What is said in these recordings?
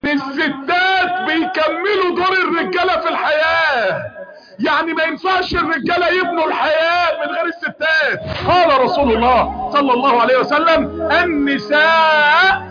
الستات بيكملوا دور الرجالة في الحياة يعني ما ينفعش الرجالة يبنوا الحياة من غير الستات قال رسول الله صلى الله عليه وسلم النساء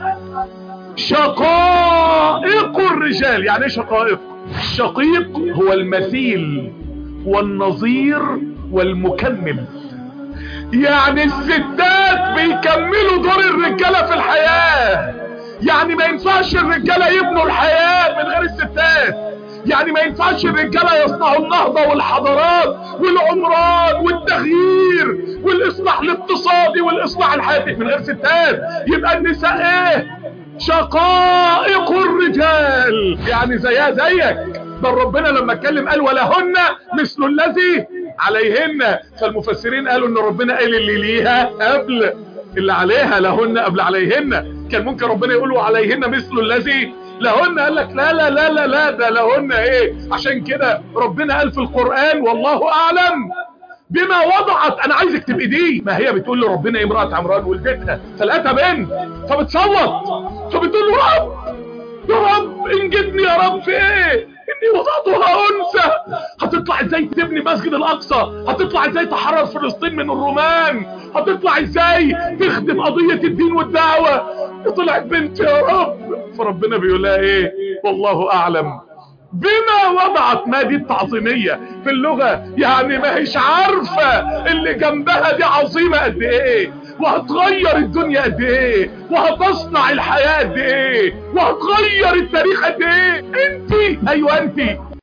شقائق الرجال يعني ايه شقائق الشقيق هو المثيل والنظير والمكمل يعني الستات بيكملوا دور الرجالة في الحياة يعني ما ينفعش الرجالة يبنوا الحياة من غير الستات يعني ما ينفعش الرجالة يصنعوا النهضة والحضارات والعمران والتغيير والإصلاح الاقتصادي والإصلاح الحياتي من غير ستات يبقى النساء ايه شقائق الرجال يعني زيها زيك بل ربنا لما اتكلم قال ولهن مثل الذي عليهن فالمفسرين قالوا ان ربنا قال اللي ليها قبل اللي عليها لهن قبل عليهن كان ممكن ربنا يقول عليهن مثل الذي لهن قال لك لا لا لا لا لا ده لهن ايه عشان كده ربنا قال في القرآن والله اعلم بما وضعت انا عايزك تبقي دي ما هي بتقول له ربنا امرأة عمران ولدتها فلقتها بنت فبتصوت فبتقول له رب يا رب انجدني يا رب في ايه اني وضعتها انثى هتطلع ازاي تبني مسجد الاقصى هتطلع ازاي تحرر فلسطين من الرومان هتطلع ازاي تخدم قضية الدين والدعوة طلعت بنت يا رب فربنا بيقول لها ايه والله اعلم بما وضعت ما دي التعظيمية في اللغة يعني ما هيش عارفة اللي جنبها دي عظيمة قد ايه وهتغير الدنيا قد ايه وهتصنع الحياة قد ايه وهتغير التاريخ قد ايه انت ايوه انت